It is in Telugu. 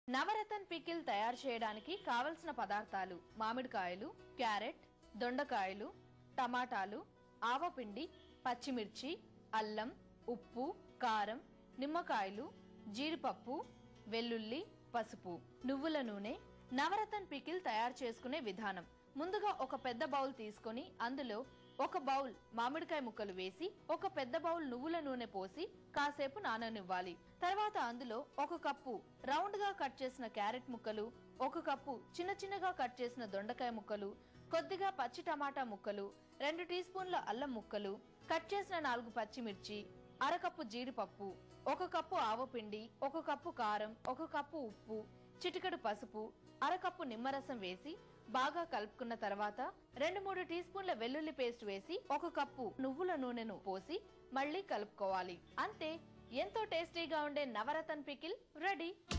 నవరతన్ పికిల్ తయారు చేయడానికి కావలసిన పదార్థాలు మామిడికాయలు క్యారెట్ దొండకాయలు టమాటాలు ఆవపిండి పచ్చిమిర్చి అల్లం ఉప్పు కారం నిమ్మకాయలు జీడిపప్పు వెల్లుల్లి పసుపు నువ్వుల నూనె నవరతన్ పికిల్ తయారు చేసుకునే విధానం ముందుగా ఒక పెద్ద బౌల్ తీసుకొని అందులో ఒక బౌల్ మామిడికాయ ముక్కలు వేసి ఒక పెద్ద బౌల్ నువ్వుల నూనె పోసి కాసేపు నాననివ్వాలి తర్వాత అందులో ఒక కప్పు రౌండ్ గా కట్ చేసిన క్యారెట్ ముక్కలు ఒక కప్పు చిన్న చిన్నగా కట్ చేసిన దొండకాయ ముక్కలు కొద్దిగా పచ్చి టమాటా ముక్కలు రెండు టీ స్పూన్ల అల్లం ముక్కలు కట్ చేసిన నాలుగు పచ్చిమిర్చి అరకప్పు జీడిపప్పు ఒక కప్పు ఆవపిండి ఒక కప్పు కారం ఒక కప్పు ఉప్పు చిటికెడు పసుపు అరకప్పు నిమ్మరసం వేసి బాగా కలుపుకున్న తర్వాత రెండు మూడు టీ స్పూన్ల వెల్లుల్లి పేస్ట్ వేసి ఒక కప్పు నువ్వుల నూనెను పోసి మళ్ళీ కలుపుకోవాలి అంతే ఎంతో టేస్టీగా ఉండే నవరతన్ పికిల్ రెడీ